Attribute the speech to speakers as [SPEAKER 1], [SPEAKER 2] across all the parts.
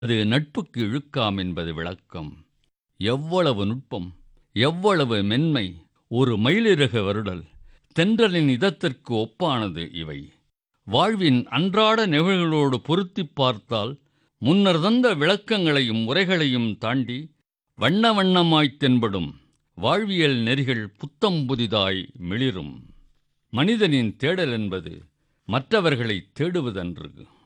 [SPEAKER 1] அது நட்புக்கு இழுக்காம் என்பது விளக்கம் எவ்வளவு நுட்பம் எவ்வளவு மென்மை ஒரு மயிலிறகு வருடல் தென்றலின் இதத்திற்கு ஒப்பானது இவை வாழ்வின் அன்றாட நிகழ்வுகளோடு பொருத்திப் பார்த்தால் முன்னர் தந்த விளக்கங்களையும் உரைகளையும் தாண்டி வண்ண வண்ணமாய்த் தென்படும் வாழ்வியல் நெறிகள் புத்தம் புதிதாய் மிளிரும் மனிதனின் தேடல் என்பது மற்றவர்களைத் தேடுவதன்று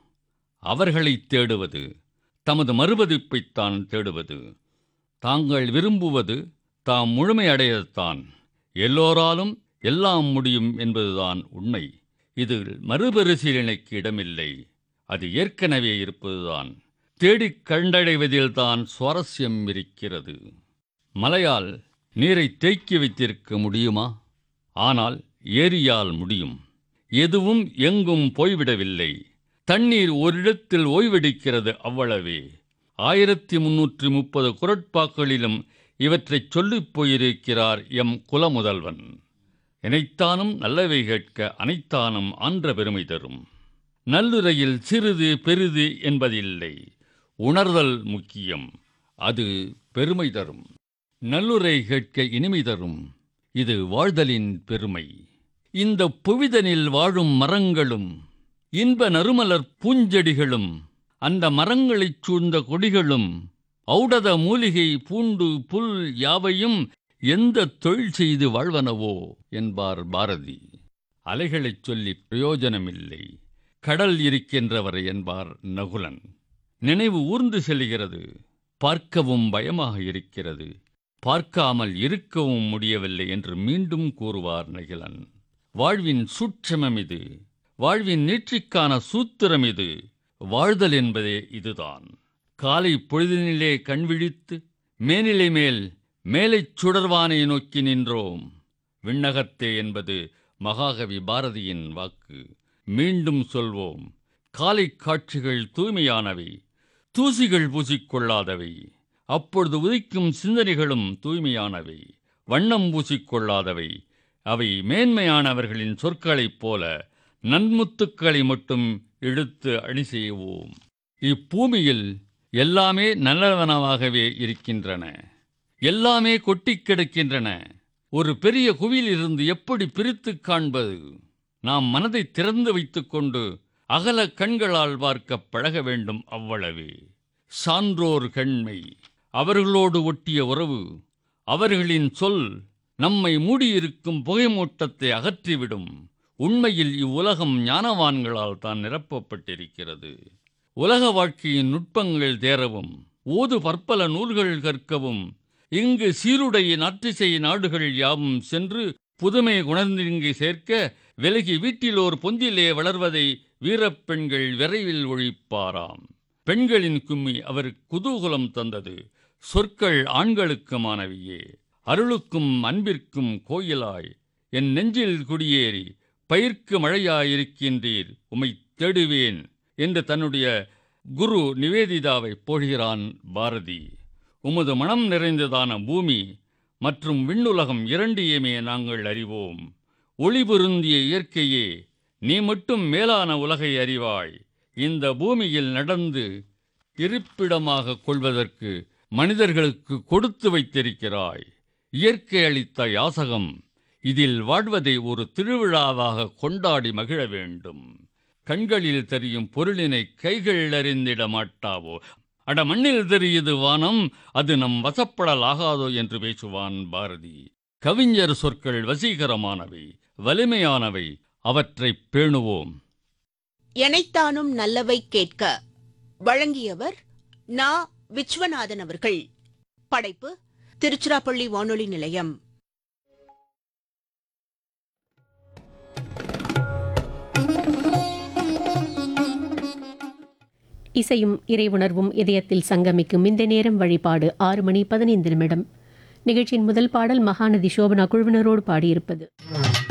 [SPEAKER 1] அவர்களைத் தேடுவது தமது மறுபதிப்பைத்தான் தேடுவது தாங்கள் விரும்புவது தாம் முழுமையடையத்தான் எல்லோராலும் எல்லாம் முடியும் என்பதுதான் உண்மை இது மறுபரிசீலனைக்கு இடமில்லை அது ஏற்கனவே இருப்பதுதான் தேடிக் கண்டடைவதில்தான் சுவாரஸ்யம் இருக்கிறது மலையால் நீரை தேக்கி வைத்திருக்க முடியுமா ஆனால் ஏரியால் முடியும் எதுவும் எங்கும் போய்விடவில்லை தண்ணீர் ஓரிடத்தில் ஓய்வெடுக்கிறது அவ்வளவே ஆயிரத்தி முன்னூற்றி முப்பது குரட்பாக்களிலும் இவற்றைச் சொல்லிப் போயிருக்கிறார் எம் குலமுதல்வன் இணைத்தானும் நல்லவை கேட்க அனைத்தானும் ஆன்ற பெருமை தரும் நல்லுரையில் சிறிது பெரிது என்பதில்லை உணர்தல் முக்கியம் அது பெருமை தரும் நல்லுரை கேட்க இனிமை தரும் இது வாழ்தலின் பெருமை இந்த புவிதனில் வாழும் மரங்களும் இன்ப நறுமலர் பூஞ்செடிகளும் அந்த மரங்களைச் சூழ்ந்த கொடிகளும் ஔடத மூலிகை பூண்டு புல் யாவையும் எந்த தொழில் செய்து வாழ்வனவோ என்பார் பாரதி அலைகளைச் சொல்லி பிரயோஜனமில்லை கடல் இருக்கின்றவரை என்பார் நகுலன் நினைவு ஊர்ந்து செல்கிறது பார்க்கவும் பயமாக இருக்கிறது பார்க்காமல் இருக்கவும் முடியவில்லை என்று மீண்டும் கூறுவார் நகிலன் வாழ்வின் சூட்சமம் இது வாழ்வின் நீட்சிக்கான சூத்திரம் இது வாழ்தல் என்பதே இதுதான் காலை பொழுதினிலே கண்விழித்து மேனிலை மேல் மேலைச் சுடர்வானை நோக்கி நின்றோம் விண்ணகத்தே என்பது மகாகவி பாரதியின் வாக்கு மீண்டும் சொல்வோம் காலை காட்சிகள் தூய்மையானவை தூசிகள் பூசிக்கொள்ளாதவை அப்பொழுது உதிக்கும் சிந்தனைகளும் தூய்மையானவை வண்ணம் பூசிக்கொள்ளாதவை அவை மேன்மையானவர்களின் சொற்களைப் போல நன்முத்துக்களை மட்டும் எடுத்து அணி செய்வோம் இப்பூமியில் எல்லாமே நல்லவனவாகவே இருக்கின்றன எல்லாமே கொட்டிக் கிடக்கின்றன ஒரு பெரிய குவியிலிருந்து எப்படி பிரித்துக் காண்பது நாம் மனதை திறந்து வைத்துக்கொண்டு அகல கண்களால் பார்க்க பழக வேண்டும் அவ்வளவே சான்றோர் கண்மை அவர்களோடு ஒட்டிய உறவு அவர்களின் சொல் நம்மை மூடியிருக்கும் புகைமூட்டத்தை அகற்றிவிடும் உண்மையில் இவ்வுலகம் ஞானவான்களால் தான் நிரப்பப்பட்டிருக்கிறது உலக வாழ்க்கையின் நுட்பங்கள் தேரவும் ஓது பற்பல நூல்கள் கற்கவும் இங்கு சீருடைய நாற்றிசை நாடுகள் யாவும் சென்று புதுமை குணர்ந்திங்கு சேர்க்க விலகி வீட்டிலோர் பொந்திலே வளர்வதை வீரப்பெண்கள் விரைவில் ஒழிப்பாராம் பெண்களின் கும்மி அவர் குதூகலம் தந்தது சொற்கள் ஆண்களுக்குமானவையே அருளுக்கும் அன்பிற்கும் கோயிலாய் என் நெஞ்சில் குடியேறி பயிர்க்கு மழையாயிருக்கின்றீர் உமை தேடுவேன் என்று தன்னுடைய குரு நிவேதிதாவை போடுகிறான் பாரதி உமது மனம் நிறைந்ததான பூமி மற்றும் விண்ணுலகம் இரண்டையுமே நாங்கள் அறிவோம் ஒளி பொருந்திய இயற்கையே நீ மட்டும் மேலான உலகை அறிவாய் இந்த பூமியில் நடந்து இருப்பிடமாக கொள்வதற்கு மனிதர்களுக்கு கொடுத்து வைத்திருக்கிறாய் இயற்கை அளித்த யாசகம் இதில் வாழ்வதை ஒரு திருவிழாவாக கொண்டாடி மகிழ வேண்டும் கண்களில் தெரியும் பொருளினை கைகள் அறிந்திட மாட்டாவோ அட மண்ணில் தெரியுது வானம் அது நம் வசப்படலாகாதோ என்று பேசுவான் பாரதி கவிஞர் சொற்கள் வசீகரமானவை வலிமையானவை அவற்றைப் பேணுவோம்
[SPEAKER 2] எனைத்தானும் நல்லவை கேட்க வழங்கியவர் நா விஸ்வநாதன் அவர்கள் படைப்பு திருச்சிராப்பள்ளி வானொலி நிலையம்
[SPEAKER 3] இசையும் இறைவுணர்வும் இதயத்தில் சங்கமிக்கும் இந்த நேரம் வழிபாடு ஆறு மணி பதினைந்து நிமிடம் நிகழ்ச்சியின் முதல் பாடல் மகாநதி சோபனா குழுவினரோடு பாடியிருப்பது